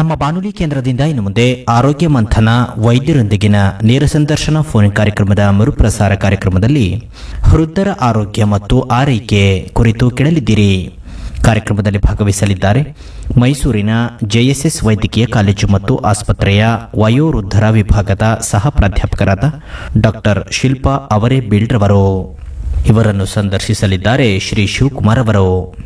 ನಮ್ಮ ಬಾನುಲಿ ಕೇಂದ್ರದಿಂದ ಇನ್ನು ಮುಂದೆ ಆರೋಗ್ಯ ಮಂಥನ ವೈದ್ಯರೊಂದಿಗಿನ ನೇರ ಸಂದರ್ಶನ ಫೋನ್ ಕಾರ್ಯಕ್ರಮದ ಮರುಪ್ರಸಾರ ಕಾರ್ಯಕ್ರಮದಲ್ಲಿ ವೃದ್ಧರ ಆರೋಗ್ಯ ಮತ್ತು ಆರೈಕೆ ಕುರಿತು ಕೇಳಲಿದ್ದೀರಿ ಕಾರ್ಯಕ್ರಮದಲ್ಲಿ ಭಾಗವಹಿಸಲಿದ್ದಾರೆ ಮೈಸೂರಿನ ಜೆಎಸ್ಎಸ್ ವೈದ್ಯಕೀಯ ಕಾಲೇಜು ಮತ್ತು ಆಸ್ಪತ್ರೆಯ ವಯೋವೃದ್ಧರ ವಿಭಾಗದ ಸಹ ಪ್ರಾಧ್ಯಾಪಕರಾದ ಡಾಕ್ಟರ್ ಶಿಲ್ಪಾ ಅವರೇ ಬೀಳ್ರವರು ಇವರನ್ನು ಸಂದರ್ಶಿಸಲಿದ್ದಾರೆ ಶ್ರೀ ಶಿವಕುಮಾರ್ ಅವರು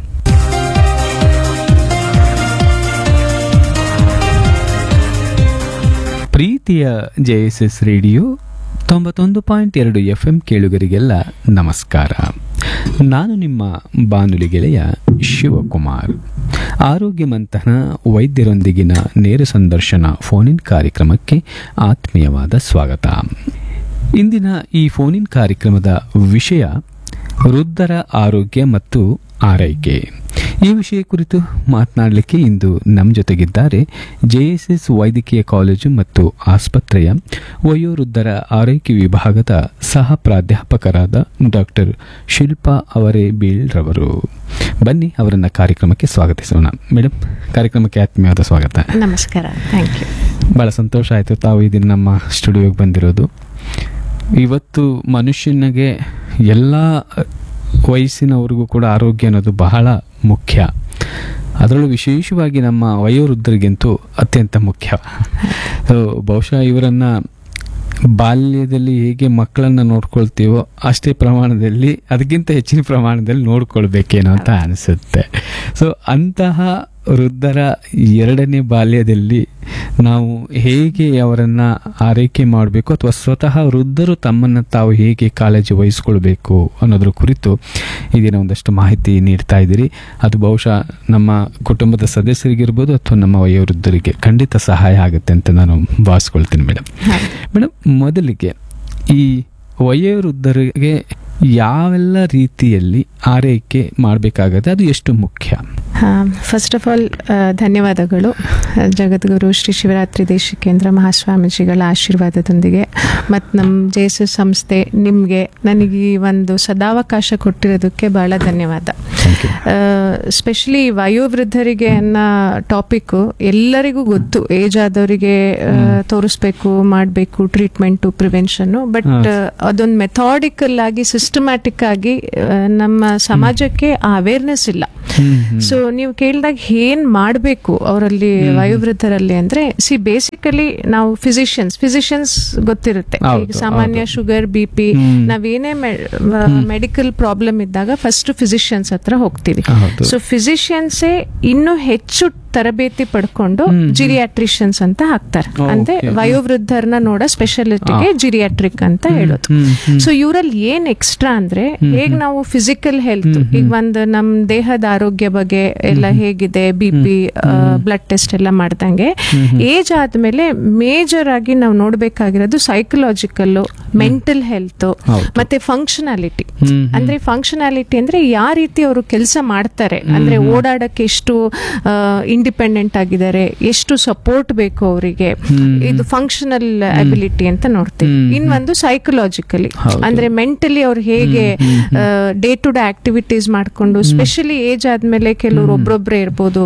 ಪ್ರೀತಿಯ ಜೆ ಎಸ್ ಎಸ್ ರೇಡಿಯೋ ತೊಂಬತ್ತೊಂದು ಪಾಯಿಂಟ್ ಎರಡು ಎಫ್ ಎಂ ಕೇಳುಗರಿಗೆಲ್ಲ ನಮಸ್ಕಾರ ನಾನು ನಿಮ್ಮ ಬಾನುಲಿ ಗೆಳೆಯ ಶಿವಕುಮಾರ್ ಆರೋಗ್ಯ ಮಂಥನ ವೈದ್ಯರೊಂದಿಗಿನ ನೇರ ಸಂದರ್ಶನ ಫೋನಿನ್ ಕಾರ್ಯಕ್ರಮಕ್ಕೆ ಆತ್ಮೀಯವಾದ ಸ್ವಾಗತ ಇಂದಿನ ಈ ಫೋನಿನ್ ಕಾರ್ಯಕ್ರಮದ ವಿಷಯ ವೃದ್ಧರ ಆರೋಗ್ಯ ಮತ್ತು ಆರೈಕೆ ಈ ವಿಷಯ ಕುರಿತು ಮಾತನಾಡಲಿಕ್ಕೆ ಇಂದು ನಮ್ಮ ಜೊತೆಗಿದ್ದಾರೆ ಜೆಎಸ್ಎಸ್ ವೈದ್ಯಕೀಯ ಕಾಲೇಜು ಮತ್ತು ಆಸ್ಪತ್ರೆಯ ವಯೋವೃದ್ಧರ ಆರೈಕೆ ವಿಭಾಗದ ಸಹ ಪ್ರಾಧ್ಯಾಪಕರಾದ ಡಾಕ್ಟರ್ ಶಿಲ್ಪಾ ಅವರೇ ಬೀಳ್ರವರು ಬನ್ನಿ ಅವರನ್ನ ಕಾರ್ಯಕ್ರಮಕ್ಕೆ ಸ್ವಾಗತಿಸೋಣ ಮೇಡಮ್ ಕಾರ್ಯಕ್ರಮಕ್ಕೆ ಆತ್ಮೀಯವಾದ ಸ್ವಾಗತ ನಮಸ್ಕಾರ ಥ್ಯಾಂಕ್ ಯು ಭಾಳ ಸಂತೋಷ ಆಯಿತು ತಾವು ಇದನ್ನು ನಮ್ಮ ಸ್ಟುಡಿಯೋಗೆ ಬಂದಿರೋದು ಇವತ್ತು ಮನುಷ್ಯನಿಗೆ ಎಲ್ಲ ವಯಸ್ಸಿನವ್ರಿಗೂ ಕೂಡ ಆರೋಗ್ಯ ಅನ್ನೋದು ಬಹಳ ಮುಖ್ಯ ಅದರಲ್ಲೂ ವಿಶೇಷವಾಗಿ ನಮ್ಮ ವಯೋವೃದ್ಧರಿಗಂತೂ ಅತ್ಯಂತ ಮುಖ್ಯ ಸೊ ಬಹುಶಃ ಇವರನ್ನು ಬಾಲ್ಯದಲ್ಲಿ ಹೇಗೆ ಮಕ್ಕಳನ್ನು ನೋಡ್ಕೊಳ್ತೀವೋ ಅಷ್ಟೇ ಪ್ರಮಾಣದಲ್ಲಿ ಅದಕ್ಕಿಂತ ಹೆಚ್ಚಿನ ಪ್ರಮಾಣದಲ್ಲಿ ನೋಡ್ಕೊಳ್ಬೇಕೇನೋ ಅಂತ ಅನಿಸುತ್ತೆ ಸೊ ಅಂತಹ ವೃದ್ಧರ ಎರಡನೇ ಬಾಲ್ಯದಲ್ಲಿ ನಾವು ಹೇಗೆ ಅವರನ್ನು ಆರೈಕೆ ಮಾಡಬೇಕು ಅಥವಾ ಸ್ವತಃ ವೃದ್ಧರು ತಮ್ಮನ್ನು ತಾವು ಹೇಗೆ ಕಾಳಜಿ ವಹಿಸ್ಕೊಳ್ಬೇಕು ಅನ್ನೋದ್ರ ಕುರಿತು ಇದೀನ ಒಂದಷ್ಟು ಮಾಹಿತಿ ನೀಡ್ತಾ ಇದ್ದೀರಿ ಅದು ಬಹುಶಃ ನಮ್ಮ ಕುಟುಂಬದ ಸದಸ್ಯರಿಗಿರ್ಬೋದು ಅಥವಾ ನಮ್ಮ ವಯೋವೃದ್ಧರಿಗೆ ಖಂಡಿತ ಸಹಾಯ ಆಗುತ್ತೆ ಅಂತ ನಾನು ಭಾವಿಸ್ಕೊಳ್ತೀನಿ ಮೇಡಮ್ ಮೇಡಮ್ ಮೊದಲಿಗೆ ಈ ವಯೋವೃದ್ಧರಿಗೆ ಯಾವೆಲ್ಲ ರೀತಿಯಲ್ಲಿ ಆರೈಕೆ ಮಾಡಬೇಕಾಗತ್ತೆ ಅದು ಎಷ್ಟು ಮುಖ್ಯ ಫಸ್ಟ್ ಆಫ್ ಆಲ್ ಧನ್ಯವಾದಗಳು ಜಗದ್ಗುರು ಶ್ರೀ ಶಿವರಾತ್ರಿ ದೇಶಿಕೇಂದ್ರ ಮಹಾಸ್ವಾಮೀಜಿಗಳ ಆಶೀರ್ವಾದದೊಂದಿಗೆ ಮತ್ತು ನಮ್ಮ ಜೆ ಎಸ್ ಎಸ್ ಸಂಸ್ಥೆ ನಿಮಗೆ ನನಗೆ ಈ ಒಂದು ಸದಾವಕಾಶ ಕೊಟ್ಟಿರೋದಕ್ಕೆ ಭಾಳ ಧನ್ಯವಾದ ಸ್ಪೆಷಲಿ ವಯೋವೃದ್ಧರಿಗೆ ಅನ್ನೋ ಟಾಪಿಕ್ಕು ಎಲ್ಲರಿಗೂ ಗೊತ್ತು ಏಜ್ ಆದವರಿಗೆ ತೋರಿಸ್ಬೇಕು ಮಾಡಬೇಕು ಟ್ರೀಟ್ಮೆಂಟು ಪ್ರಿವೆನ್ಷನ್ನು ಬಟ್ ಅದೊಂದು ಮೆಥಾಡಿಕಲ್ ಆಗಿ ಸಿಸ್ಟಮ್ಯಾಟಿಕ್ ಆಗಿ ಆ, ನಮ್ಮ ಸಮಾಜಕ್ಕೆ ಆ ಅವೇರ್ನೆಸ್ ಇಲ್ಲ ಸೊ ನೀವು ಕೇಳಿದಾಗ ಏನ್ ಮಾಡಬೇಕು ಅವರಲ್ಲಿ ವಯೋವೃದ್ಧರಲ್ಲಿ ಅಂದ್ರೆ ಸಿ ಬೇಸಿಕಲಿ ನಾವು ಫಿಸಿಷಿಯನ್ಸ್ ಫಿಸಿಷಿಯನ್ಸ್ ಗೊತ್ತಿರುತ್ತೆ ಹೌದು, ಈಗ ಸಾಮಾನ್ಯ ಹೌದು. Sugar B P hmm. ನಾವೇನೇ ಮೆಡಿಕಲ್ ಪ್ರಾಬ್ಲಮ್ ಇದ್ದಾಗ ಫಸ್ಟ್ ಫಿಸಿಷಿಯನ್ಸ್ ಹತ್ರ ಹೋಗ್ತೀವಿ ಹೌದು. ಸೊ ಫಿಸಿಷಿಯನ್ಸೇ ಇನ್ನೂ ಹೆಚ್ಚು ತರಬೇತಿ ಪಡ್ಕೊಂಡು ಹ್ಮ್, ಹ್ಮ್. ಜಿರಿಯಾಟ್ರಿಷಿಯನ್ಸ್ ಅಂತ ಹಾಕ್ತಾರೆ ಓ, ಅಂದ್ರೆ okay. ವಯೋವೃದ್ಧರನ್ನ ನೋಡೋ ಸ್ಪೆಷಾಲಿಟಿಗೆ ಆ. ಜಿರಿಯಾಟ್ರಿಕ್ ಅಂತ ಹ್ಮ್, ಹೇಳೋದು ಹ್ಮ್, ಹ್ಮ್. ಸೊ ಇವರಲ್ಲಿ ಏನ್ ಎಕ್ಸ್ಟ್ರಾ ಅಂದ್ರೆ ಹ್ಮ್, ಹೇಗ್ ಹ್ಮ್. ನಾವು ಫಿಸಿಕಲ್ ಹೆಲ್ತ್ ಹ್ಮ್, ಈಗ ಹ್ಮ್. ಒಂದು ನಮ್ ದೇಹದ ಆರೋಗ್ಯ ಬಗ್ಗೆ ಎಲ್ಲ ಹೇಗಿದೆ ಬಿ ಪಿ ಬ್ಲಡ್ ಟೆಸ್ಟ್ ಎಲ್ಲ ಮಾಡ್ದಂಗೆ ಹ್ಮ್, ಹ್ಮ್. ಏಜ್ ಆದ್ಮೇಲೆ ಮೇಜರ್ ಆಗಿ ನಾವು ನೋಡ್ಬೇಕಾಗಿರೋದು ಸೈಕಲಾಜಿಕಲ್ ಮೆಂಟಲ್ ಹೆಲ್ತ್ ಹೌದು. ಮತ್ತೆ ಫಂಕ್ಷನಾಲಿಟಿ ಹ್ಮ್, ಹ್ಮ್. ಅಂದ್ರೆ ಫಂಕ್ಷನಾಲಿಟಿ ಅಂದ್ರೆ ಯಾವ ರೀತಿ ಅವರು ಕೆಲಸ ಮಾಡ್ತಾರೆ ಅಂದ್ರೆ ಓಡಾಡಕ್ಕೆ ಎಷ್ಟು ಇಂಡಿಪೆಂಡೆಂಟ್ ಆಗಿದ್ದಾರೆ ಎಷ್ಟು ಸಪೋರ್ಟ್ ಬೇಕು ಅವರಿಗೆ ಹ್ಮ್. ಇದು ಫಂಕ್ಷನಲ್ ಅಬಿಲಿಟಿ ಅಂತ ನೋಡ್ತೀವಿ ಹ್ಮ್, ಇನ್ನೊಂದು ಸೈಕಲಾಜಿಕಲಿ ಹೌದು. ಅಂದ್ರೆ ಮೆಂಟಲಿ ಅವ್ರು ಹೇಗೆ hmm, day to day activities ಮಾಡ್ಕೊಂಡು ಸ್ಪೆಷಲಿ ಏಜ್ ಆದ್ಮೇಲೆ ಕೆಲವರು ಒಬ್ರೊಬ್ರೆ ಇರ್ಬೋದು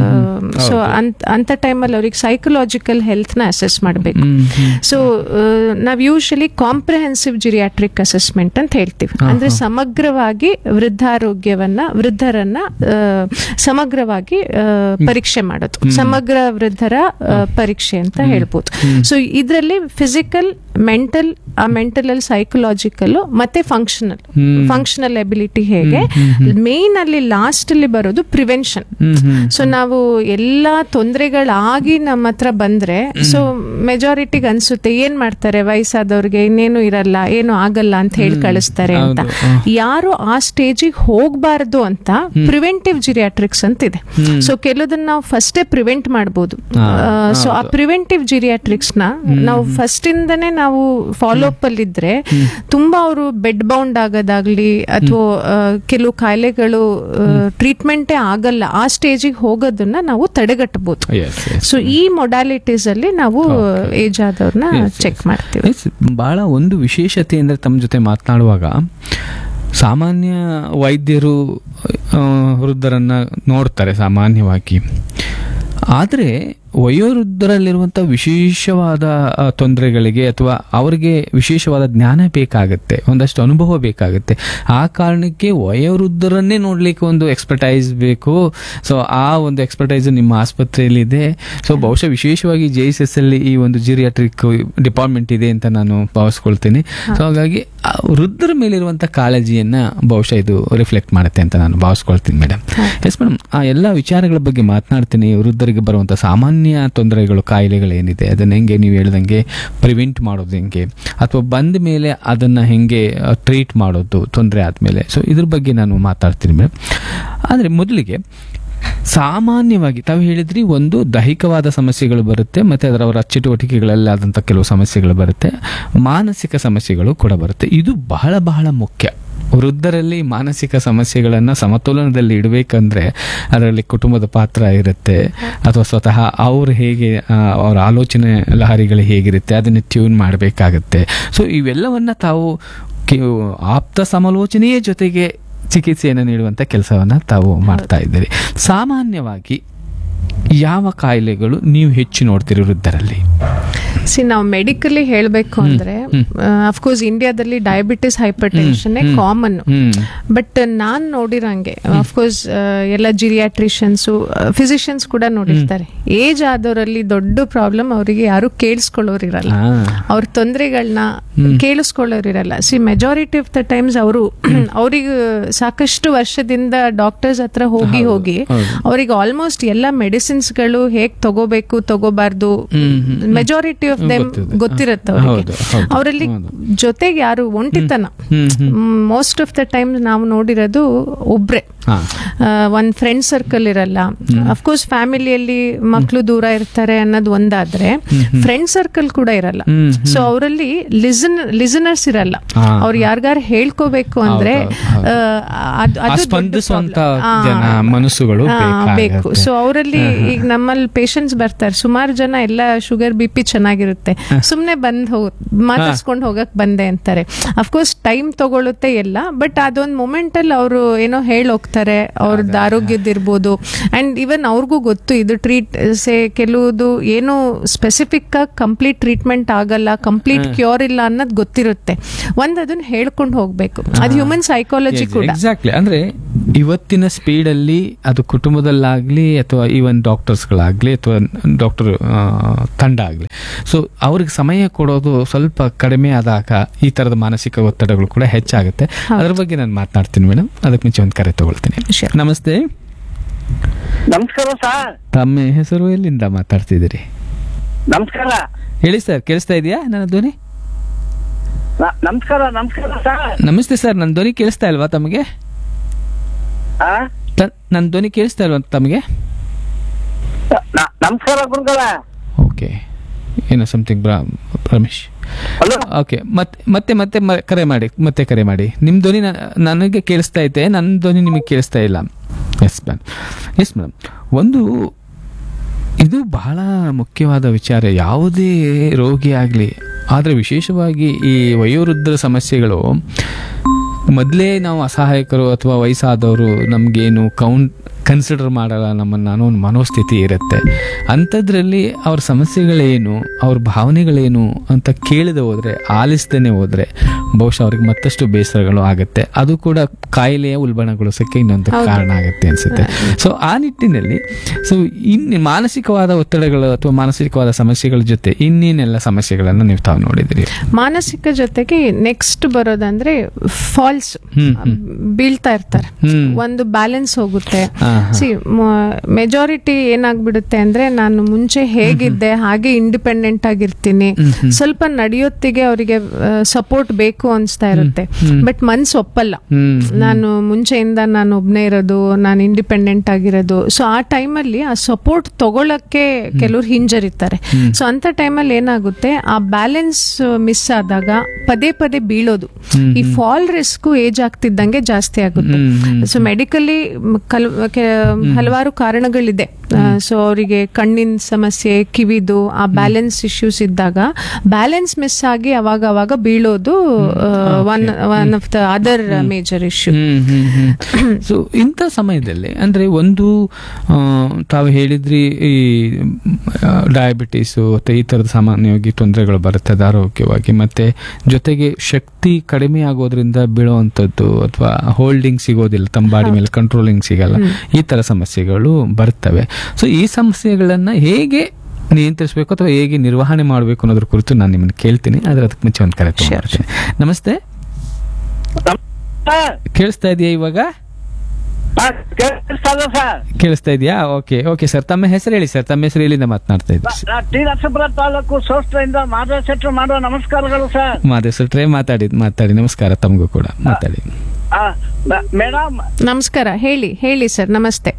ಸೊ ಅಂತ ಟೈಮಲ್ಲಿ ಅವ್ರಿಗೆ ಸೈಕಲಾಜಿಕಲ್ ಹೆಲ್ತ್ ನ ಅಸೆಸ್ ಮಾಡಬೇಕು ಹ್ಮ್, ಹ್ಮ್. ಸೊ ನಾವ್ ಯೂಶಲಿ ಕಾಂಪ್ರಹೆನ್ಸಿವ್ ಜಿರಿಯಾಟ್ರಿಕ್ ಅಸೆಸ್ಮೆಂಟ್ ಅಂತ ಹೇಳ್ತೀವಿ ಹಾ, ಅಂದ್ರೆ ಹಾ. ಸಮಗ್ರವಾಗಿ ವೃದ್ಧಾರೋಗ್ಯವನ್ನ ವೃದ್ಧರನ್ನ ಆ, ಸಮಗ್ರವಾಗಿ ಆ, ಪರೀಕ್ಷೆ ಮಾಡೋದು ಸಮಗ್ರ ವೃದ್ಧರ ಆ, ಪರೀಕ್ಷೆ ಅಂತ ಹೇಳ್ಬೋದು ಸೊ ಇದರಲ್ಲಿ ಫಿಸಿಕಲ್ ಮೆಂಟಲ್ ಆ ಮೆಂಟಲ್ ಅಲ್ಲಿ ಸೈಕಲಾಜಿಕಲ್ ಮತ್ತೆ ಫಂಕ್ಷನಲ್ ಹ್ಮ್. ಫಂಕ್ಷನಲ್ ಎಬಿಲಿಟಿ ಹೇಗೆ ಮೇನ್ ಅಲ್ಲಿ ಲಾಸ್ಟ್ ಅಲ್ಲಿ ಬರೋದು ಪ್ರಿವೆನ್ಷನ್ ಹ್ಮ್, ಹ್ಮ್. ಸೊ ನಾವು ಎಲ್ಲಾ ತೊಂದರೆಗಳಾಗಿ ನಮ್ಮ ಹತ್ರ ಬಂದ್ರೆ ಸೊ ಮೆಜಾರಿಟಿಗೆ ಅನ್ಸುತ್ತೆ ಏನ್ ಮಾಡ್ತಾರೆ ವಯಸ್ಸಾದವ್ರಿಗೆ ಇನ್ನೇನು ಇರಲ್ಲ ಏನು ಆಗಲ್ಲ ಅಂತ ಹೇಳಿ ಕಳಿಸ್ತಾರೆ ಅಂತ ಹೌದು, ಹ. ಯಾರು ಆ ಸ್ಟೇಜಿಗೆ ಹೋಗ್ಬಾರ್ದು ಅಂತ ಪ್ರಿವೆಂಟಿವ್ ಜಿರಿಯಾಟ್ರಿಕ್ಸ್ ಅಂತ ಇದೆ ಹ್ಮ್. ಸೊ ಕೆಲವುದನ್ನ ನಾವು ಫಸ್ಟೇ ಪ್ರಿವೆಂಟ್ ಮಾಡ್ಬೋದು ಹಾ, ಸೊ ಆ ಹೌದು. ಪ್ರಿವೆಂಟಿವ್ ಜಿರಿಯಾಟ್ರಿಕ್ಸ್ ನ ನಾವು ಫಸ್ಟ್ ಇಂದನೇ ನಾವು ಫಾಲೋ ಅಪ್ ಅಲ್ಲಿ ಇದ್ರೆ ತುಂಬಾ ಅವರು ಬೆಡ್ ಬೌಂಡ್ ಆಗೋದಾಗ್ಲಿ ಅಥವಾ ಕೆಲವು ಕಾಯಿಲೆಗಳು ಟ್ರೀಟ್ಮೆಂಟೇ ಆಗಲ್ಲ ಆ ಸ್ಟೇಜಿಗೆ ಹೋಗೋದನ್ನ ನಾವು ತಡೆಗಟ್ಟಬಹುದು Yes, yes. ಸೊ ಈ ಮೊಡಾಲಿಟೀಸ್ ಅಲ್ಲಿ ನಾವು Okay. ಏಜ್ ಆದವ್ರನ್ನ Yes, yes. ಚೆಕ್ ಮಾಡ್ತೀವಿ Yes, ಬಹಳ ಒಂದು ವಿಶೇಷತೆ ಅಂದರೆ ತಮ್ಮ ಜೊತೆ ಮಾತನಾಡುವಾಗ ಸಾಮಾನ್ಯ ವೈದ್ಯರು ಆ, ವೃದ್ಧರನ್ನ ನೋಡ್ತಾರೆ ಸಾಮಾನ್ಯವಾಗಿ ಆದರೆ ವಯೋವೃದ್ಧರಲ್ಲಿರುವಂಥ ವಿಶೇಷವಾದ ಆ, ತೊಂದರೆಗಳಿಗೆ ಅಥವಾ ಅವರಿಗೆ ವಿಶೇಷವಾದ ಜ್ಞಾನ ಬೇಕಾಗುತ್ತೆ ಒಂದಷ್ಟು ಅನುಭವ ಬೇಕಾಗುತ್ತೆ ಆ ಕಾರಣಕ್ಕೆ ವಯೋವೃದ್ಧರನ್ನೇ ನೋಡ್ಲಿಕ್ಕೆ ಒಂದು ಎಕ್ಸ್ಪರ್ಟೈಸ್ ಬೇಕು ಸೊ ಆ ಒಂದು ಎಕ್ಸ್ಪರ್ಟೈಸ್ ನಿಮ್ಮ ಆಸ್ಪತ್ರೆಯಲ್ಲಿದೆ ಸೊ ಬಹುಶಃ ವಿಶೇಷವಾಗಿ ಜೆ ಎಸ್ ಎಸ್ ಅಲ್ಲಿ ಈ ಒಂದು ಜಿರಿಯಾಟ್ರಿಕ್ ಡಿಪಾರ್ಟ್ಮೆಂಟ್ ಇದೆ ಅಂತ ನಾನು ಭಾವಿಸ್ಕೊಳ್ತೀನಿ ಸೊ ಹಾಗಾಗಿ ಆ ವೃದ್ಧರ ಮೇಲಿರುವಂಥ ಕಾಳಜಿಯನ್ನ ಬಹುಶಃ ಇದು ರಿಫ್ಲೆಕ್ಟ್ ಮಾಡುತ್ತೆ ಅಂತ ನಾನು ಭಾವಿಸ್ಕೊಳ್ತೀನಿ ಮೇಡಮ್ ಎಸ್ ಮೇಡಮ್ ಆ ಎಲ್ಲ ವಿಚಾರಗಳ ಬಗ್ಗೆ ಮಾತನಾಡ್ತೀನಿ ವೃದ್ಧರಿಗೆ ಬರುವಂಥ ಸಾಮಾನ್ಯ ತೊಂದರೆಗಳು ಕಾಯಿಲೆಗಳು ಏನಿದೆ ಅದನ್ನ ಹೆಂಗೆ ನೀವು ಹೇಳ್ದಂಗೆ ಪ್ರಿವೆಂಟ್ ಮಾಡೋದು ಹೆಂಗೆ ಅಥವಾ ಬಂದ ಮೇಲೆ ಅದನ್ನ ಹೆಂಗೆ ಟ್ರೀಟ್ ಮಾಡೋದು ತೊಂದರೆ ಆದಮೇಲೆ ಸೊ ಇದ್ರ ಬಗ್ಗೆ ನಾನು ಮಾತಾಡ್ತೀನಿ ಮೇಡಮ್ ಆದರೆ ಮೊದಲಿಗೆ ಸಾಮಾನ್ಯವಾಗಿ ತಾವು ಹೇಳಿದ್ರಿ ಒಂದು ದೈಹಿಕವಾದ ಸಮಸ್ಯೆಗಳು ಬರುತ್ತೆ ಮತ್ತೆ ಅದರವರ ಚಟುವಟಿಕೆಗಳಲ್ಲಿ ಆದಂಥ ಕೆಲವು ಸಮಸ್ಯೆಗಳು ಬರುತ್ತೆ ಮಾನಸಿಕ ಸಮಸ್ಯೆಗಳು ಕೂಡ ಬರುತ್ತೆ ಇದು ಬಹಳ ಬಹಳ ಮುಖ್ಯ ವೃದ್ಧರಲ್ಲಿ ಮಾನಸಿಕ ಸಮಸ್ಯೆಗಳನ್ನು ಸಮತೋಲನದಲ್ಲಿ ಇಡಬೇಕಂದ್ರೆ ಅದರಲ್ಲಿ ಕುಟುಂಬದ ಪಾತ್ರ ಇರುತ್ತೆ ಅಥವಾ ಸ್ವತಃ ಅವ್ರು ಹೇಗೆ ಆ, ಅವರ ಆಲೋಚನೆ ಲಹರಿಗಳು ಹೇಗಿರುತ್ತೆ ಅದನ್ನು ಟ್ಯೂನ್ ಮಾಡಬೇಕಾಗತ್ತೆ ಸೊ ಇವೆಲ್ಲವನ್ನ ತಾವು ಕಿ- ಆಪ್ತ ಸಮಾಲೋಚನೆಯ ಜೊತೆಗೆ ಚಿಕಿತ್ಸೆಯನ್ನು ನೀಡುವಂಥ ಕೆಲಸವನ್ನು ತಾವು ಮಾಡ್ತಾ ಇದ್ದೀರಿ ಸಾಮಾನ್ಯವಾಗಿ ಯಾವ ಕಾಯಿಲೆಗಳು ನೀವು ಹೆಚ್ಚು ನೋಡ್ತೀರಿ ವೃದ್ಧರಲ್ಲಿ ಸಿ ನಾವು ಮೆಡಿಕಲಿ ಹೇಳಬೇಕು ಅಂದ್ರೆ ಅಫ್ಕೋರ್ಸ್ ಇಂಡಿಯಾದಲ್ಲಿ diabetes hypertension common hmm but ನಾನ್ ನೋಡಿರಂಗೆ ಅಫ್ಕೋರ್ಸ್ ಎಲ್ಲ ಜಿರಿಯಾಟ್ರಿಷನ್ಸು ಫಿಸಿಷಿಯನ್ಸ್ ಕೂಡ ನೋಡಿರ್ತಾರೆ ಏಜ್ ಆದವರಲ್ಲಿ ದೊಡ್ಡ ಪ್ರಾಬ್ಲಮ್ ಅವರಿಗೆ ಯಾರು ಕೇಳಿಸ್ಕೊಳ್ಳೋರಿರಲ್ಲ ಹಾ. ಅವ್ರ ತೊಂದರೆಗಳನ್ನ ಕೇಳಿಸ್ಕೊಳ್ಳೋರಿರಲ್ಲ see majority of the times ಅವರು ಅವ್ರಿಗೆ ಸಾಕಷ್ಟು ವರ್ಷದಿಂದ ಡಾಕ್ಟರ್ಸ್ ಹತ್ರ ಹೋಗಿ ಹೋಗಿ ಹೌದು. ಅವ್ರಿಗೆ ಆಲ್ಮೋಸ್ಟ್ ಎಲ್ಲ ಮೆಡಿಸಿನ್ಸ್ಗಳು ಹೇಗ್ ತಗೋಬೇಕು ತಗೋಬಾರ್ದು hmm, hmm. Majority of them ಗೊತ್ತಿದೆ. ಗೊತ್ತಿರುತ್ತೆ ಅವರಿಗೆ ಹೌದು, ಹೌದು, ಅವರಲ್ಲಿ ಹೌದು. ಜೊತೆಗೆ ಯಾರು ಒಂಟಿತನ hmm hmm most of the time ನಾವು ನೋಡಿರೋದು ಒಬ್ರೆ ಹಾ ಆ, ಒಂದ್ ಫ್ರೆಂಡ್ ಸರ್ಕಲ್ ಇರಲ್ಲ ಅಫ್ಕೋರ್ಸ್ ಫ್ಯಾಮಿಲಿಯಲ್ಲಿ ಮಕ್ಕಳು ದೂರ ಇರ್ತಾರೆ ಅನ್ನೋದು ಒಂದಾದ್ರೆ ಫ್ರೆಂಡ್ ಸರ್ಕಲ್ ಕೂಡ ಇರಲ್ಲ ಹ್ಮ್, ಸೊ ಅವರಲ್ಲಿ ಲಿಸನ್ ಲಿಸನರ್ಸ್ ಇರಲ್ಲ ಹಾ, ಅವ್ರು ಯಾರಿಗಾರ ಹೇಳ್ಕೋಬೇಕು ಅಂದ್ರೆ ಹೌದು, ಹೌದು. ಆ, ಅದು- ಆ ಅದು ದೊಡ್ಡ ಸ್ಪಂದಿಸುವಂತ problem. ಆ, ಜನ ಮನಸ್ಸುಗಳು ಆ, ಬೇಕಾಗತ್ತೆ. ಬೇಕು ಸೊ ಅವರಲ್ಲಿ ಈಗ ನಮ್ಮಲ್ಲಿ ಪೇಷಂಟ್ಸ್ ಬರ್ತಾರೆ ಸುಮಾರು ಜನ ಎಲ್ಲ ಶುಗರ್ ಬಿ ಪಿ ಚೆನ್ನಾಗಿರುತ್ತೆ ಸುಮ್ನೆ ಬಂದ್ ಹೋಗ್ ಮಾತಾಡ್ಸ್ಕೊಂಡು ಹೋಗಕ್ ಬಂದೆ ಅಂತಾರೆ ಅಫ್ಕೋರ್ಸ್ ಟೈಮ್ ತಗೊಳುತ್ತೆ ಎಲ್ಲ ಬಟ್ ಅದೊಂದು ಮೂಮೆಂಟ್ ಅಲ್ಲಿ ಅವರು ಏನೋ ಹೇಳಿ ಹೋಗ್ತಾರೆ ಅವ್ರದ್ದು ಆರೋಗ್ಯದಿರ್ಬೋದು ಅಂಡ್ ಇವನ್ ಅವ್ರಿಗೂ ಗೊತ್ತು ಇದು ಟ್ರೀಟ್ ಸೇ ಕೆಲವುದು ಏನು ಸ್ಪೆಸಿಫಿಕ್ ಆಗಿ ಕಂಪ್ಲೀಟ್ ಟ್ರೀಟ್ಮೆಂಟ್ ಆಗಲ್ಲ ಕಂಪ್ಲೀಟ್ ಕ್ಯೂರ್ ಇಲ್ಲ ಅನ್ನೋದು ಗೊತ್ತಿರುತ್ತೆ ಒಂದ್ ಅದನ್ನ ಹೇಳ್ಕೊಂಡು ಹೋಗ್ಬೇಕು ಅದು ಹ್ಯೂಮನ್ ಸೈಕಾಲಜಿ ಕೂಡ ಎಕ್ಸಾಕ್ಟ್ಲಿ ಅಂದ್ರೆ ಇವತ್ತಿನ ಸ್ಪೀಡ್ ಅಲ್ಲಿ ಅದು ಕುಟುಂಬದಲ್ಲಾಗ್ಲಿ ಅಥವಾ ಈವನ್ ಡಾಕ್ಟರ್ಸ್ಗಳಾಗ್ಲಿ ಅಥವಾ ಡಾಕ್ಟರ್ ತಂಡ ಆಗ್ಲಿ ಸೊ ಅವ್ರಿಗೆ ಸಮಯ ಕೊಡೋದು ಸ್ವಲ್ಪ ಕಡಿಮೆ ಆದಾಗ ಈ ತರದ ಮಾನಸಿಕ ಒತ್ತಡಗಳು ಕೂಡ ಹೆಚ್ಚಾಗುತ್ತೆ ಅದ್ರ ಬಗ್ಗೆ ನಾನು ಮಾತನಾಡ್ತೀನಿ ಮೇಡಮ್ ಅದಕ್ಕೆ ಮುಂಚೆ ಒಂದು ಕರೆ ತಗೊಳ್ತೀನಿ Sure. ನಮಸ್ತೆ ನಮಸ್ಕಾರ ಸರ್ ತಮ್ಮ ಹೆಸರು ಎಲ್ಲಿಂದ ಮಾತಾಡ್ತಿದ್ದೀರಿ ನಮಸ್ಕಾರ ಹೇಳಿ ಸರ್ ಕೇಳಿಸ್ತಾ ಇದೆಯಾ ನನ್ನ ಧ್ವನಿ ನ- ನಮಸ್ಕಾರ ನಮಸ್ಕಾರ ಸರ್ ನಮಸ್ತೆ ಸರ್ ನನ್ನ ಧ್ವನಿ ಕೇಳಿಸ್ತಾ ಇಲ್ವಾ ತಮಗೆ ಆ? ತ- ನನ್ನ ಧ್ವನಿ ಕೇಳಿಸ್ತಾ ಇಲ್ವಾ ತಮಗೆ ನ- ನಮಸ್ಕಾರ ಗುರುಗಳ ಓಕೆ ಏನೋ ಸಮಥಿಂಗ್ ರಮೇಶ್ ಹಲೋ ಓಕೆ ಮತ್ತೆ ಮತ್ತೆ ಮತ್ತೆ ಮ- ಕರೆ ಮಾಡಿ ಮತ್ತೆ ಕರೆ ಮಾಡಿ ನಿಮ್ಮ ಧ್ವನಿ ನ- ನನಗೆ ಕೇಳಿಸ್ತಾ ಐತೆ ನನ್ನ ಧ್ವನಿ ನಿಮಗೆ ಕೇಳಿಸ್ತಾ ಇಲ್ಲ ಎಸ್ ಮ್ಯಾಮ್ ಎಸ್ ಮೇಡಮ್ ಒಂದು ಇದು ಬಹಳ ಮುಖ್ಯವಾದ ವಿಚಾರ ಯಾವುದೇ ರೋಗಿ ಆಗಲಿ ಆದರೆ ವಿಶೇಷವಾಗಿ ಈ ವಯೋವೃದ್ಧರ ಸಮಸ್ಯೆಗಳು ಮೊದಲೇ ನಾವು ಅಸಹಾಯಕರು ಅಥವಾ ವಯಸ್ಸಾದವರು ನಮಗೇನು ಕೌಂಟ್ ಕನ್ಸಿಡರ್ ಮಾಡಲ್ಲ ನಮ್ಮನ್ನು ಅನ್ನೋ ಒಂದು ಮನೋಸ್ಥಿತಿ ಇರುತ್ತೆ ಅಂಥದ್ರಲ್ಲಿ ಅವ್ರ ಸಮಸ್ಯೆಗಳೇನು ಅವ್ರ ಭಾವನೆಗಳೇನು ಅಂತ ಕೇಳದೆ ಹೋದರೆ ಆಲಿಸ್ದೇ ಹೋದರೆ ಬಹುಶಃ ಅವ್ರಿಗೆ ಮತ್ತಷ್ಟು ಬೇಸರಗಳು ಆಗುತ್ತೆ ಅದು ಕೂಡ ಕಾಯಿಲೆಯ ಉಲ್ಬಣಗೊಳಿಸೋಕ್ಕೆ ಇನ್ನೊಂದು ಕಾರಣ ಆಗುತ್ತೆ ಅನಿಸುತ್ತೆ ಸೊ ಆ ನಿಟ್ಟಿನಲ್ಲಿ ಸೊ ಇನ್ನು ಮಾನಸಿಕವಾದ ಒತ್ತಡಗಳು ಅಥವಾ ಮಾನಸಿಕವಾದ ಸಮಸ್ಯೆಗಳ ಜೊತೆ ಇನ್ನೇನೆಲ್ಲ ಸಮಸ್ಯೆಗಳನ್ನು ನೀವು ತಾವು ನೋಡಿದಿರಿ ಮಾನಸಿಕ ಜೊತೆಗೆ ನೆಕ್ಸ್ಟ್ ಬರೋದಂದ್ರೆ ಫಾಲ್ಸ್ ಹ್ಮ್, ಬೀಳ್ತಾ ಇರ್ತಾರೆ ಹ್ಮ್. ಒಂದು ಬ್ಯಾಲೆನ್ಸ್ ಹೋಗುತ್ತೆ ಹಾ, ಹಾ. ಸಿ ಮೆಜಾರಿಟಿ ಏನಾಗ್ಬಿಡುತ್ತೆ ಅಂದ್ರೆ ನಾನು ಮುಂಚೆ ಹೇಗಿದ್ದೆ ಹಾಗೆ ಇಂಡಿಪೆಂಡೆಂಟ್ ಆಗಿರ್ತೀನಿ ಸ್ವಲ್ಪ ನಡೆಯೋತ್ತಿಗೆ ಅವರಿಗೆ ಸಪೋರ್ಟ್ ಬೇಕು ಅನ್ಸ್ತಾ ಇರುತ್ತೆ ಬಟ್ ಮನ್ಸು ಒಪ್ಪಲ್ಲ ಹ್ಮ್ ನಾನು ಮುಂಚೆಯಿಂದ ನಾನು ಒಬ್ನೇ ಇರೋದು ನಾನು ಇಂಡಿಪೆಂಡೆಂಟ್ ಆಗಿರೋದು ಸೊ ಆ ಟೈಮಲ್ಲಿ ಆ ಸಪೋರ್ಟ್ ತಗೊಳಕ್ಕೆ ಕೆಲವ್ರು ಹಿಂಜರಿತಾರೆ ಸೊ ಅಂತ ಟೈಮಲ್ಲಿ ಏನಾಗುತ್ತೆ ಆ ಬ್ಯಾಲೆನ್ಸ್ ಮಿಸ್ ಆದಾಗ ಪದೇ ಪದೇ ಬೀಳೋದು ಈ ಫಾಲ್ ರಿಸ್ಕ್ ಏಜ್ ಆಗ್ತಿದ್ದಂಗೆ ಜಾಸ್ತಿ ಆಗುತ್ತೆ ಹ್ಮ್, ಹ್ಮ್. ಸೊ ಮೆಡಿಕಲಿ ಹಲವಾರು ಕಾರಣಗಳಿದೆ ಸೊ ಅವರಿಗೆ ಕಣ್ಣಿನ ಸಮಸ್ಯೆ ಕಿವಿದು ಆ ಬ್ಯಾಲೆನ್ಸ್ ಇಶ್ಯೂಸ್ ಇದ್ದಾಗ ಬ್ಯಾಲೆನ್ಸ್ ಮಿಸ್ ಆಗಿ ಅವಾಗ ಅವಾಗ ಬೀಳೋದು one one of the other major issue so ಇಂಥ ಸಮಯದಲ್ಲಿ ಅಂದ್ರೆ ಒಂದು ಆ, ತಾವು ಹೇಳಿದ್ರಿ ಈ ಡಯಾಬಿಟೀಸು ಅಥವಾ ಈ ಥರದ ಸಾಮಾನ್ಯವಾಗಿ ತೊಂದರೆಗಳು ಬರ್ತದೆ ಆರೋಗ್ಯವಾಗಿ ಮತ್ತೆ ಜೊತೆಗೆ ಶಕ್ತಿ ಕಡಿಮೆ ಆಗೋದ್ರಿಂದ ಬೀಳುವಂಥದ್ದು ಅಥವಾ ಹೋಲ್ಡಿಂಗ್ ಸಿಗೋದಿಲ್ಲ ತಮ್ಮ ಬಾಡಿ ಮೇಲೆ ಕಂಟ್ರೋಲಿಂಗ್ ಸಿಗಲ್ಲ ಈ ಥರ ಸಮಸ್ಯೆಗಳು ಬರ್ತವೆ ಸೊ ಈ ಸಮಸ್ಯೆಗಳನ್ನ ಹೇಗೆ ನಿಯಂತ್ರಿಸಬೇಕು ಅಥವಾ ಹೇಗೆ ನಿರ್ವಹಣೆ ಮಾಡಬೇಕು ಅನ್ನೋದ್ರ ಕುರಿತು ನಾನು ನಿಮ್ಮನ್ನು ಕೇಳ್ತೀನಿ ಆದ್ರೆ ಅದಕ್ಕೆ ಮುಂಚೆ ಒಂದು ಕರೆ ತಗೊಂಡ್ಬರ್ತೀನಿ. ನಮಸ್ತೆ ಸರ್ ಕೇಳಿಸ್ತಾ ಇದೆಯಾ ಇವಾಗ ಹಾ, ಕೇಳಿಸ್ತದ ಸರ್ ಕೇಳಿಸ್ತಾ ಇದೆಯಾ ಓಕೆ ಓಕೆ ಸರ್ ತಮ್ಮ ಹೆಸರು ಹೇಳಿ ಸರ್ ತಮ್ಮ ಹೆಸರು ಎಲ್ಲಿಂದ ಮಾತನಾಡ್ತಾ ಇದ್ದೀರಿ ನಾ ಟಿ ನರಸೀಪುರ ತಾಲೂಕು ಸೋಸ್ಟ್ರಿಂದ ಮಾಧವ ಶೆಟ್ರು ಮಾಡುವ ನಮಸ್ಕಾರಗಳು ಸರ್ ಮಾದೇವ್ ಸರ್ ಟ್ರೈ ಮಾತಾಡಿ ಮಾತಾಡಿ ನಮಸ್ಕಾರ ತಮಗೂ ಕೂಡ ಮಾತಾಡಿ ಆ, ಮ- ಮೇಡಮ್ ನಮಸ್ಕಾರ ಹೇಳಿ ಹೇಳಿ ಸರ್ ನಮಸ್ತೆ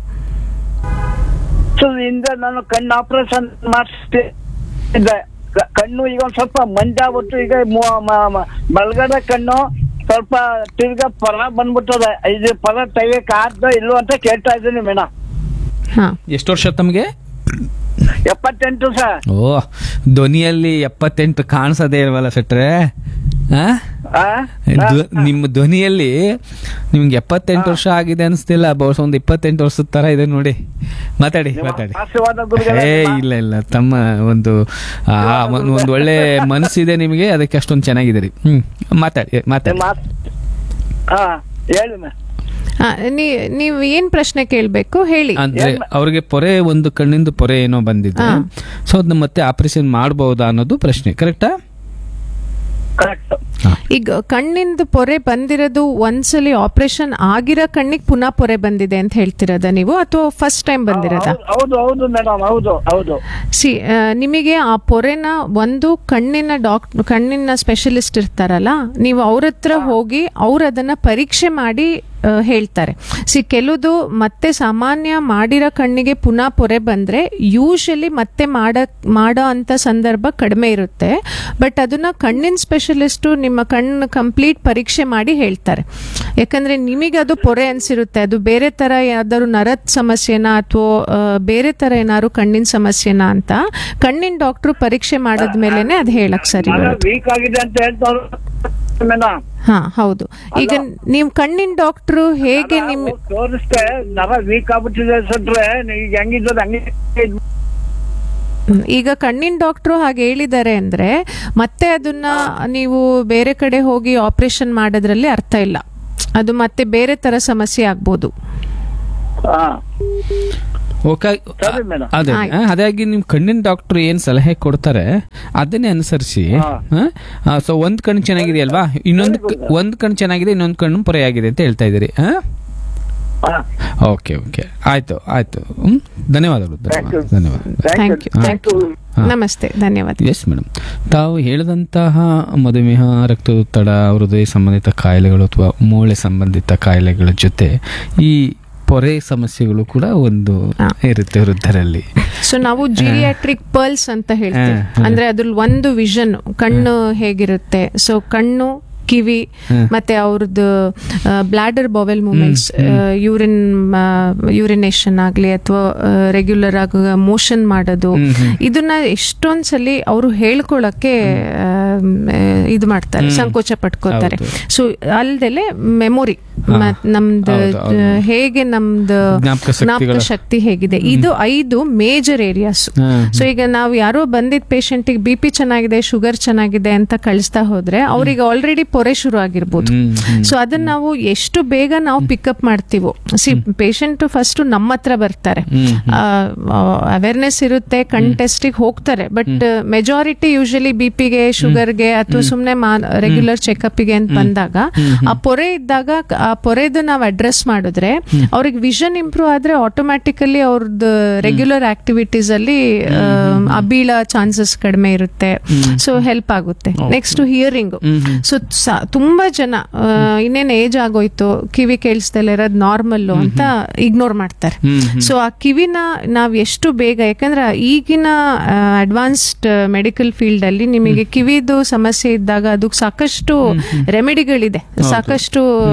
ಸೊ ಹಿಂದೆ ನಾನು ಕಣ್ಣು ಆಪರೇಷನ್ ಮಾಡಿಸ್ತಿದ್ದೆ ಕ- ಕಣ್ಣು ಈಗ ಒಂದ್ ಸ್ವಲ್ಪ ಮಂಜಾಗ್ಬಿಟ್ಟು ಈಗ ಮು- ಮ- ಮ- ಬಲಗಡೆ ಕಣ್ಣು ಸ್ವಲ್ಪ ತಿರ್ಗಾ ಪರ ಬಂದ್ಬಿಟ್ಟದೆ ಇದು ಪರ ತೆಗಿಯಕ್ ಆದ್ದ ಇಲ್ವೋ ಅಂತ ಕೇಳ್ತಾ ಇದ್ದೀನಿ ಮೇಡಮ್ ಹಾ ಎಷ್ಟು ವರ್ಷ ತಮಗೆ ಎಪ್ಪತ್ತೆಂಟು ಸರ್ ಓ ಧ್ವನಿಯಲ್ಲಿ ಎಪ್ಪತ್ತೆಂಟು ಕಾಣಿಸೋದೇ ಇಲ್ವಲ್ಲ ಸೆಟ್ರೆ ಆ? ಆ? ಧ್ವ- ನಿಮ್ಮ ಧ್ವನಿಯಲ್ಲಿ ನಿಮ್ಗೆ ಎಪ್ಪತ್ತೆಂಟು ವರ್ಷ ಆಗಿದೆ ಅನಿಸ್ತಿಲ್ಲ ಬಹುಶಃ ಒಂದು ಇಪ್ಪತ್ತೆಂಟು ವರ್ಷದ ತರ ಇದೆ ನೋಡಿ ಮಾತಾಡಿ ನಿಮ್ಮ ಮಾತಾಡಿ ಆಶೀರ್ವಾದ ಗುರುಗಳೇ ಏ ನಿಮ್ಮ- ಇಲ್ಲ ಇಲ್ಲ ತಮ್ಮ ಒಂದು ಆ, ಒಂದು ಒಂದು ಒಳ್ಳೆ ಮನಸ್ಸಿದೆ ನಿಮಗೆ ಅದಕ್ಕೆ ಅಷ್ಟೊಂದು ಚೆನ್ನಾಗಿದ್ದೀರಿ ಹ್ಮ್ ಮಾತಾಡಿ ಮಾತಾಡಿ ನಿಮ್ಮ ಆಶ್- ಹಾ ಹೇಳಿ ಮೇ ಆ, ನೀ- ನೀವು ಏನ್ ಪ್ರಶ್ನೆ ಕೇಳ್ಬೇಕು ಹೇಳಿ ಅಂದ್ರೆ ಅವ್ರಿಗೆ ಪೊರೆ ಒಂದು ಕಣ್ಣಿಂದು ಪೊರೆ ಏನೋ ಬಂದಿದೆ ಹಾ. ಸೊ ಅದನ್ನ ಮತ್ತೆ ಆಪರೇಷನ್ ಮಾಡಬಹುದಾ ಅನ್ನೋದು ಪ್ರಶ್ನೆ ಕರೆಕ್ಟಾ ಕರೆಕ್ಟ್ ಈಗ ಕಣ್ಣಿಂದ ಪೊರೆ ಬಂದಿರೋದು ಒಂದ್ಸಲಿ ಆಪರೇಷನ್ ಆಗಿರೋ ಕಣ್ಣಿಗೆ ಪುನಃ ಪೊರೆ ಬಂದಿದೆ ಅಂತ ಹೇಳ್ತಿರೋದ ನೀವು ಅಥವಾ ಫಸ್ಟ್ ಟೈಮ್ ಬಂದಿರೋದ ಹೌದು ಹೌದು ಮೇಡಮ್ ಹೌದು ಹೌದು ಸಿ ಆ, ನಿಮಗೆ ಆ ಪೊರೆನ ಒಂದು ಕಣ್ಣಿನ ಡಾಕ್ ಕಣ್ಣಿನ ಸ್ಪೆಷಲಿಸ್ಟ್ ಇರ್ತಾರಲ್ಲ ನೀವು ಅವ್ರ ಹತ್ರ ಹೋಗಿ ಅವ್ರು ಅದನ್ನ ಪರೀಕ್ಷೆ ಮಾಡಿ ಆ, ಹೇಳ್ತಾರೆ ಸಿ ಕೆಲವುದು ಮತ್ತೆ ಸಾಮಾನ್ಯ ಮಾಡಿರೋ ಕಣ್ಣಿಗೆ ಪುನಃ ಪೊರೆ ಬಂದ್ರೆ ಯೂಶಲಿ ಮತ್ತೆ ಮಾಡ ಮಾಡೋ ಅಂತ ಸಂದರ್ಭ ಕಡಿಮೆ ಇರುತ್ತೆ ಬಟ್ ಅದನ್ನ ಕಣ್ಣಿನ ಸ್ಪೆಷಲಿಸ್ಟು ನಿಮ್ಮ ಕಣ್ಣು ಕಂಪ್ಲೀಟ್ ಪರೀಕ್ಷೆ ಮಾಡಿ ಹೇಳ್ತಾರೆ ಯಾಕಂದ್ರೆ ನಿಮಗೆ ಅದು ಪೊರೆ ಅನ್ಸಿರುತ್ತೆ ಅದು ಬೇರೆ ತರ ಯಾವ್ದಾದ್ರು ನರದ ಸಮಸ್ಯೆನಾ ಅಥವಾ ಬೇರೆ ತರ ಏನಾದ್ರು ಕಣ್ಣಿನ ಸಮಸ್ಯೆನಾ ಅಂತ ಕಣ್ಣಿನ ಡಾಕ್ಟ್ರು ಪರೀಕ್ಷೆ ಮಾಡಿದ್ಮೇಲೆನೆ ಅದು ಹೇಳಕ್ ಸರಿ ಬರುತ್ತೆ ವೀಕ್ ಆಗಿದೆ ಅಂತ ಹೇಳ್ತಾರೆ ಮೇಡಮ್ ಹಾ ಹೌದು ಈಗ ನೀವು ಕಣ್ಣಿನ ಡಾಕ್ಟ್ರು ಹೇಗೆ ನಿಮ್ ತೋರಿಸ್ತೆ ನರ ವೀಕ್ ಆಗ್ಬಿಟ್ಟಿದೆ ಸಟ್ರೆ ಈಗ ಹೆಂಗಿದ್ದದ ಹಂಗೆ ಇದ್- ಹ್ಮ್. ಈಗ ಕಣ್ಣಿನ ಡಾಕ್ಟ್ರು ಹಾಗೆ ಹೇಳಿದ್ದಾರೆ ಅಂದ್ರೆ ಮತ್ತೆ ಅದನ್ನ ನೀವು ಬೇರೆ ಕಡೆ ಹೋಗಿ ಆಪರೇಷನ್ ಮಾಡೋದ್ರಲ್ಲಿ ಅರ್ಥ ಇಲ್ಲ ಅದು ಮತ್ತೆ ಬೇರೆ ತರ ಸಮಸ್ಯೆ ಆಗ್ಬೋದು ಹಾ ಓಕೆ ಸರಿ ಮೇಡಮ್ ಅದೇ ಆಯ್ತು. ಆ, ಹಾಗಾಗಿ ನಿಮ್ ಕಣ್ಣಿನ ಡಾಕ್ಟರ್ ಏನ್ ಸಲಹೆ ಕೊಡ್ತಾರೆ ಅದನ್ನೇ ಅನುಸರಿಸಿ ಹಾ. ಸೊ ಒಂದ್ ಕಣ್ಣು ಚೆನ್ನಾಗಿದೆಯಲ್ವಾ ಇನ್ನೊಂದು ಕ- ಒಂದ್ ಕಣ್ಣು ಚೆನ್ನಾಗಿದೆ ಇನ್ನೊಂದು ಕಣ್ಣು ಪೊರೆಯಾಗಿದೆ ಅಂತ ಹೇಳ್ತಾ ಇದ್ದೀರಿ ಹಾ ಓಕೆ ಓಕೆ ಆಯ್ತು ಆಯ್ತು ಹ್ಮ್ ಧನ್ಯವಾದಗಳು Thank you. ಧನ್ಯವಾದ ಧನ್ಯವಾದ thank you Thank you. Thank you ನಮಸ್ತೆ ಧನ್ಯವಾದ ಎಸ್ ಮೇಡಮ್ ತಾವು ಹೇಳಿದಂತಹ ಮಧುಮೇಹ ರಕ್ತದೊತ್ತಡ ಹೃದಯ ಸಂಬಂಧಿತ ಕಾಯಿಲೆಗಳು ಅಥವಾ ಮೂಳೆ ಸಂಬಂಧಿತ ಕಾಯಿಲೆಗಳ ಜೊತೆ ಈ ಪೊರೆ ಸಮಸ್ಯೆಗಳು ಕೂಡ ಒಂದು ಹಾ. ಇರುತ್ತೆ ವೃದ್ಧರಲ್ಲಿ ಸೊ ನಾವು ಜಿರಿಯಾಟ್ರಿಕ್ ಪರ್ಲ್ಸ್ ಅಂತ ಹೇಳ್ತೀವಿ ಹಾ, ಹಾ. ಅಂದ್ರೆ ಅದ್ರಲ್ಲಿ ಒಂದು ವಿಷನ್ ಕಣ್ಣು ಹೇಗಿರುತ್ತೆ ಸೊ ಕಣ್ಣು ಕಿವಿ ಹಾ. ಮತ್ತೆ ಅವ್ರದ್ದು bladder bowel movements urine urination ಆಗ್ಲಿ ಅಥವಾ ರೆಗ್ಯುಲರ್ ಆಗಿ ಮೋಷನ್ ಮಾಡೋದು ಹ್ಮ್, ಹ್ಮ್. ಇದನ್ನ ಎಷ್ಟೊಂದ್ ಸಲಿ ಅವರು ಹೇಳ್ಕೊಳಕ್ಕೆ ಆ, ಇದು ಮಾಡ್ತಾರೆ ಹ್ಮ್. ಸಂಕೋಚ ಪಟ್ಕೋತಾರೆ ಹೌದು. ಸೊ ಅಲ್ದಲೆ ಮೆಮೊರಿ ಹಾ. ನಮ್ದು ಹೌದು, ಹೌದು. ಆ, ಹೇಗೆ ನಮ್ದು ಜ್ಞಾಪಕ ಶಕ್ತಿಗಳ- ಜ್ಞಾಪಕ ಶಕ್ತಿ ಹೇಗಿದೆ ಇದು ಐದು ಮೇಜರ್ ಏರಿಯಾಸ್ ಹಾ. ಸೊ ಈಗ ನಾವು ಯಾರೋ ಬಂದಿದ್ದ ಪೇಷಂಟಿಗೆ ಬಿ ಪಿ ಚೆನ್ನಾಗಿದೆ ಶುಗರ್ ಚೆನ್ನಾಗಿದೆ ಅಂತ ಕಳಿಸ್ತಾ ಹೋದ್ರೆ ಅವ್ರಿಗೆ ಆಲ್ರೆಡಿ ಪೊರೆ ಶುರು ಆಗಿರ್ಬೋದು ಹ್ಮ್, ಹ್ಮ್. ಸೊ ಅದನ್ನ ನಾವು ಎಷ್ಟು ಬೇಗ ನಾವು ಪಿಕಪ್ ಮಾಡ್ತೀವೋ ಸಿ ಪೇಷಂಟ್ ಫಸ್ಟ್ ನಮ್ಮ ಹತ್ರ ಬರ್ತಾರೆ ಹ್ಮ್, ಅವೇರ್ನೆಸ್ ಇರುತ್ತೆ ಕಣ್ ಟೆಸ್ಟಿಗೆ ಹೋಗ್ತಾರೆ ಬಟ್ ಮೆಜಾರಿಟಿ ಯೂಶಲಿ ಬಿ ಪಿಗೆ ಶುಗರ್ಗೆ ಅಥವಾ ಸುಮ್ಮನೆ ರೆಗ್ಯುಲರ್ ಚೆಕಪ್ಗೆ ಅಂತ ಬಂದಾಗ ಆ ಪೊರೆ ಇದ್ದಾಗ ಕ- ಆ ಪೊರೆದು ನಾವು ಅಡ್ರೆಸ್ ಮಾಡಿದ್ರೆ ಅವ್ರಿಗೆ ವಿಷನ್ ಇಂಪ್ರೂವ್ ಆದ್ರೆ ಆಟೋಮ್ಯಾಟಿಕಲಿ ಅವ್ರದ್ದು ರೆಗ್ಯುಲರ್ ಆಕ್ಟಿವಿಟೀಸ್ ಅಲ್ಲಿ ಆ, ಆ ಬೀಳೋ ಚಾನ್ಸಸ್ ಕಡಿಮೆ ಇರುತ್ತೆ ಸೊ ಹೆಲ್ಪ್ ಆಗುತ್ತೆ ನೆಕ್ಸ್ಟ್ ಹಿಯರಿಂಗ್ ಸೊ ತುಂಬಾ ಜನ ಆ, ಇನ್ನೇನ್ ಏಜ್ ಆಗೋಯ್ತು ಕಿವಿ ಕೇಳಿಸ್ದಲ್ಲ ಇರೋದು ನಾರ್ಮಲ್ ಅಂತ ಇಗ್ನೋರ್ ಮಾಡ್ತಾರೆ ಹ್ಮ್, ಹ್ಮ್. ಸೊ ಆ ಕಿವಿನ ನಾವ್ ಎಷ್ಟು ಬೇಗ ಯಾಕಂದ್ರೆ ಈಗಿನ ಅಡ್ವಾನ್ಸ್ಡ್ ಮೆಡಿಕಲ್ ಫೀಲ್ಡ್ ಅಲ್ಲಿ ನಿಮಗೆ ಕಿವಿದು ಸಮಸ್ಯೆ ಇದ್ದಾಗ ಅದಕ್ಕೆ ಸಾಕಷ್ಟು ರೆಮಿಡಿಗಳಿದೆ ಸಾಕಷ್ಟು ಮ್, ಬಂದಿದೆ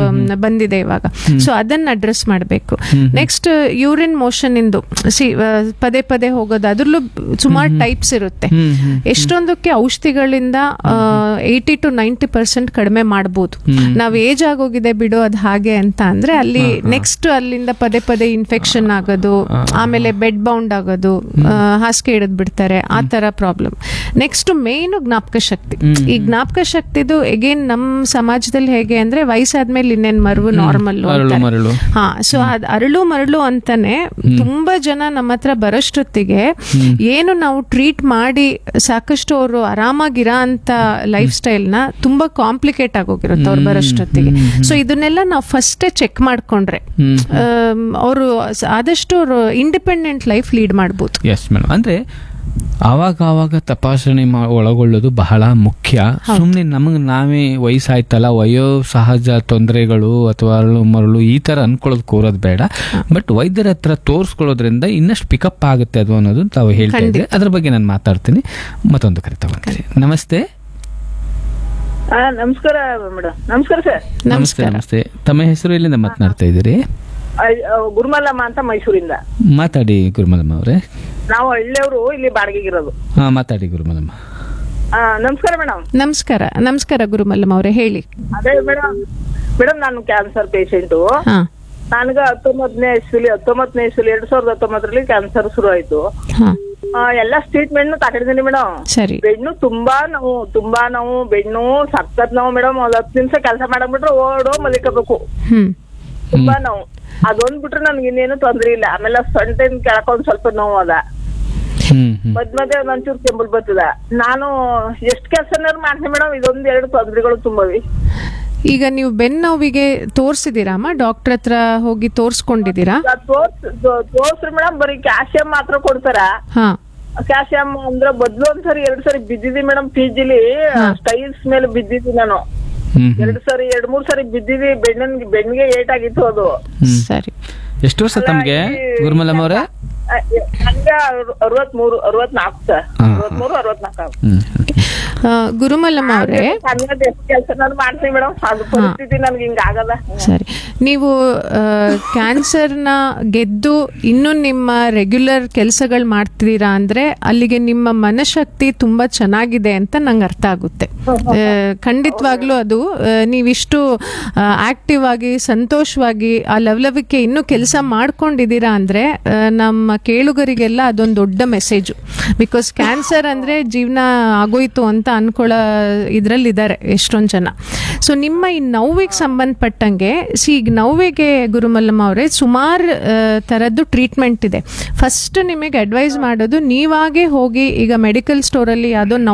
ಬಂದಿದೆ ಇವಾಗ ಸೊ ಅದನ್ನ ಅಡ್ರೆಸ್ ಮಾಡಬೇಕು ನೆಕ್ಸ್ಟ್ ಯೂರಿನ್ ಮೋಷನ್ ಇಂದು ಸಿ ಪದೇ ಪದೇ ಹೋಗೋದು ಅದ್ರಲ್ಲೂ ಸುಮಾರು ಟೈಪ್ಸ್ ಇರುತ್ತೆ ಹ್ಮ್, ಹ್ಮ್. ಎಷ್ಟೊಂದಕ್ಕೆ ಔಷಧಿಗಳಿಂದ ಏಯ್ಟಿ ಟು ನೈಂಟಿ ಪರ್ಸೆಂಟ್ ಕಡಿಮೆ ಮಾಡ್ಬೋದು ನಾವ್ ಏಜ್ ಆಗೋಗಿದೆ ಬಿಡು ಅದು ಹಾಗೆ ಅಂತ ಅಂದ್ರೆ ಅಲ್ಲಿ ನೆಕ್ಸ್ಟ್ ಅಲ್ಲಿಂದ ಪದೇ ಪದೇ ಇನ್ಫೆಕ್ಷನ್ ಆಗೋದು ಆಮೇಲೆ ಬೆಡ್ ಬೌಂಡ್ ಆಗೋದು ಆ, ಹಾಸಿಗೆ ಹಿಡಿದ್ ಬಿಡ್ತಾರೆ ಆ ತರ ಪ್ರಾಬ್ಲಮ್ ನೆಕ್ಸ್ಟ್ ಮೇನ್ ಜ್ಞಾಪಕ ಶಕ್ತಿ ಈ ಜ್ಞಾಪಕ ಶಕ್ತಿದು ಎಗೇನ್ ನಮ್ ಸಮಾಜದಲ್ಲಿ ಹೇಗೆ ಅಂದ್ರೆ ವಯಸ್ಸಾದ್ಮೇಲೆ ಇನ್ನೇನ್ ಮರವು ನಾರ್ಮಲ್ ಅರಳು ಮರಳು ಹಾ ಸೊ ಅದ್ ಅರಳು ಮರಳು ಅಂತಾನೆ ತುಂಬಾ ಜನ ನಮ್ಮ ಹತ್ರ ಬರೋಷ್ಟೊತ್ತಿಗೆ ಏನು ನಾವು ಟ್ರೀಟ್ ಮಾಡಿ ಸಾಕಷ್ಟು ಅವರು ಆರಾಮಾಗಿರ ಅಂತ ಲೈಫ್ ಸ್ಟೈಲ್ ನ ತುಂಬಾ ಕಾಂಪ್ಲಿಕೇಟ್ ಆಗೋಗಿರುತ್ತೆ ಅವ್ರು ಬರೋಷ್ಟೊತ್ತಿಗೆ ಸೊ ಇದನ್ನೆಲ್ಲ ನಾವು ಫಸ್ಟೇ ಚೆಕ್ ಮಾಡ್ಕೊಂಡ್ರೆ ಅವರು ಆದಷ್ಟು ಅವರು ಇಂಡಿಪೆಂಡೆಂಟ್ ಲೈಫ್ ಲೀಡ್ ಮಾಡ್ಬೋದು ಎಸ್ ಮೇಡಮ್ ಅಂದ್ರೆ ಆವಾಗ ಆವಾಗ ತಪಾಸಣೆ ಮಾ ಒಳಗೊಳ್ಳೋದು ಬಹಳ ಮುಖ್ಯ ಸುಮ್ಮನೆ ನಮಗೆ ನಾವೇ ವಯಸ್ಸಾಯ್ತಲ್ಲ ವಯೋ ಸಹಜ ತೊಂದರೆಗಳು ಅಥವಾ ಅರಳು ಮರಳು ಈ ತರ ಅನ್ಕೊಳ್ಳೋದು ಕೋರೋದು ಬೇಡ ಬಟ್ ವೈದ್ಯರ ಹತ್ರ ತೋರಿಸ್ಕೊಳ್ಳೋದ್ರಿಂದ ಇನ್ನಷ್ಟು ಪಿಕಪ್ ಆಗುತ್ತೆ ಅದು ಅನ್ನೋದು ತಾವು ಹೇಳ್ತಾ ಇದ್ರೆ ಅದ್ರ ಬಗ್ಗೆ ನಾನು ಮಾತಾಡ್ತೀನಿ ಮತ್ತೊಂದು ಕರೆ ತಗೊಂತೀನಿ ನಮಸ್ತೆ ಹಾ ನಮಸ್ಕಾರ ಮೇಡಮ್ ನಮಸ್ಕಾರ ಸರ್ ನಮಸ್ತೆ ನಮಸ್ತೆ ತಮ್ಮ ಹೆಸರು ಎಲ್ಲಿಂದ ಮಾತನಾಡ್ತಾ ಇದ್ದೀರಿ ಗುರುಮಲ್ಲಮ್ಮ ಅಂತ ಮೈಸೂರಿಂದ ಮಾತಾಡಿ ಗುರುಮಲಮ್ಮ ಅವರೇ ನಾವು ಹಳ್ಳಿಯವರು ಇಲ್ಲಿ ಬಾಡಿಗೆಗಿರೋದು ಹಾ ಮಾತಾಡಿ ಗುರುಮಲಮ್ಮ ಆ, ನಮಸ್ಕಾರ ಮೇಡಮ್ ನಮಸ್ಕಾರ ನಮಸ್ಕಾರ ಗುರುಮಲ್ಲಮ್ಮ ಅವರೇ ಹೇಳಿ ಅದೇ ಮೇಡಮ್ ಮೇಡಮ್ ನಾನು ಕ್ಯಾನ್ಸರ್ ಪೇಷಂಟು ಹಾ ನನಗ ಹತ್ತೊಂಬತ್ತನೇ ಇಸ್ವಿಲಿ ಹತ್ತೊಂಬತ್ತನೇ ಇಸ್ವಿಲಿ ಎರಡ್ ಸಾವಿರದ ಹತ್ತೊಂಬತ್ತರಲ್ಲಿ ಕ್ಯಾನ್ಸರ್ ಶುರು ಆಯ್ತು ಹಾ ಆ, ಎಲ್ಲ ಟ್ರೀಟ್ಮೆಂಟ್ ತಗೊಂಡಿದ್ದೀನಿ ಮೇಡಮ್ ಸರಿ ಬೆನ್ನು ತುಂಬಾ ನೋವು ತುಂಬಾ ನೋವು ಬೆನ್ನು ಸಖತ್ ನೋವು ಮೇಡಮ್ ಒಂದ್ ಹತ್ತು ನಿಮಿಷ ಕೆಲಸ ಮಾಡಕ್ಬಿಟ್ರೆ ಓಡೋ ಮಲಿಕಬೇಕು ಹ್ಮ್ ತುಂಬಾ ನೋವು ಅದೊಂದ್ ಬಿಟ್ರೆ ನನ್ಗೆ ಇನ್ನೇನು ತೊಂದ್ರೆ ಇಲ್ಲ ಆಮೇಲೆ ಸೊಂಟದಿಂದ ಕೆಳಕೊಂದ್ ಸ್ವಲ್ಪ ನೋವು ಅದ ಹ್ಮ್ ಹ್ಮ್ ಮದ್ ಮಧ್ಯೆ ಒಂಚೂರು ಕೆಂಬಲ್ ಬರ್ತದ ನಾನು ಎಷ್ಟ್ ಕೆಲ್ಸನಾರು ಮಾಡ್ತೀನಿ ಮೇಡಮ್ ಇದೊಂದ್ ಎರಡು ತೊಂದ್ರೆಗಳು ತುಂಬವಿ ಈಗ ನೀವು ಬೆನ್ನು ನೋವಿಗೆ ತೋರ್ಸಿದೀರಾ ಅಮ್ಮ ಡಾಕ್ಟರ್ ಹತ್ರ ಹೋಗಿ ತೋರ್ಸ್ಕೊಂಡಿದ್ದೀರಾ ತೋರ್ಸ್ ತೋರ್ಸ್ರಿ ಮೇಡಮ್ ಬರೀ ಕ್ಯಾಲ್ಸಿಯಂ ಮಾತ್ರ ಕೊಡ್ತಾರ ಹಾ ಕ್ಯಾಲ್ಸಿಯಂ ಅಂದ್ರೆ ಬದ್ಲು ಒಂದ್ಸರಿ ಎರಡ್ ಸರಿ ಬಿದ್ದಿದ್ದಿ ಮೇಡಮ್ ಪಿ ಜಿಲಿ ಸ್ಟೈಲ್ಸ್ ಮೇಲೆ ಬಿದ್ದಿದ್ದಿ ನಾನು ಹ್ಮ್ ಎರಡ್ ಸರಿ ಎರಡ್ ಮೂರ್ ಸರಿ ಬಿದ್ದಿದ್ದಿ ಬೆಣ್ಣನ್ ಬೆನ್ನಿಗೆ ಏಟ್ ಆಗಿತ್ತು ಅದು ಸರಿ ಎಷ್ಟು ವರ್ಷ ತಮಗೆ ಗುರುಮಲಮ್ಮ ಅವರೇ ನನ್ಗೆ ಅರವತ್ಮೂರು ಅರವತ್ನಾಲ್ಕು ಸರ್ ಹಾ. ಅರವತ್ಮೂರು ಅರವತ್ನಾಲ್ಕು ಹ್ಮ್ ಆ, ಗುರುಮಲ್ಲಮ್ಮ ಅವರೇ ಸಣ್ಣದ ಎಷ್ಟು ಕೆಲಸ ನಾನು ಮಾಡ್ತೀನಿ ಮೇಡಮ್ ಅದು ಪರಿಸ್ಥಿತಿ ನನ್ಗೆ ಹಿಂಗ ಆಗದ ಸರಿ ನೀವು ಕ್ಯಾನ್ಸರ್ನ ಗೆದ್ದು ಇನ್ನೂ ನಿಮ್ಮ ರೆಗ್ಯುಲರ್ ಕೆಲಸಗಳು ಮಾಡ್ತಿದ್ದೀರಾ ಅಂದ್ರೆ ಅಲ್ಲಿಗೆ ನಿಮ್ಮ ಮನಶಕ್ತಿ ತುಂಬಾ ಚೆನ್ನಾಗಿದೆ ಅಂತ ನಂಗೆ ಅರ್ಥ ಆಗುತ್ತೆ ಆ, ಖಂಡಿತವಾಗ್ಲೂ ಅದು ಆ, ನೀವಿಷ್ಟು ಆಕ್ಟಿವ್ ಆಗಿ ಸಂತೋಷವಾಗಿ ಆ ಲವಲವಿಕೆ ಇನ್ನೂ ಕೆಲಸ ಮಾಡ್ಕೊಂಡಿದ್ದೀರಾ ಅಂದ್ರೆ ಆ, ನಮ್ಮ ಕೇಳುಗರಿಗೆಲ್ಲ ಅದೊಂದು ದೊಡ್ಡ ಮೆಸೇಜು ಬಿಕಾಸ್ ಕ್ಯಾನ್ಸರ್ ಅಂದ್ರೆ ಜೀವನ ಆಗೋಯ್ತು ಅಂತ ಅನ್ಕೊಳ್ಳೋ ಇದ್ರಲ್ಲಿದ್ದಾರೆ ಎಷ್ಟೊಂದು ಜನ ಸೊ ನಿಮ್ಮ ಈ ನೋವಿಗೆ ಸಂಬಂಧಪಟ್ಟಂಗೆ ಸಿ ಈಗ ನೋವಿಗೆ ಗುರುಮಲ್ಲಮ್ಮ ಅವರೇ ಸುಮಾರು ಥರದ್ದು ಟ್ರೀಟ್ಮೆಂಟ್ ಇದೆ ಫಸ್ಟ್ ನಿಮಗೆ ಅಡ್ವೈಸ್ ಮಾಡೋದು ನೀವಾಗೆ ಹೋಗಿ ಈಗ ಮೆಡಿಕಲ್ ಸ್ಟೋರಲ್ಲಿ ಯಾವುದೋ ನೋವು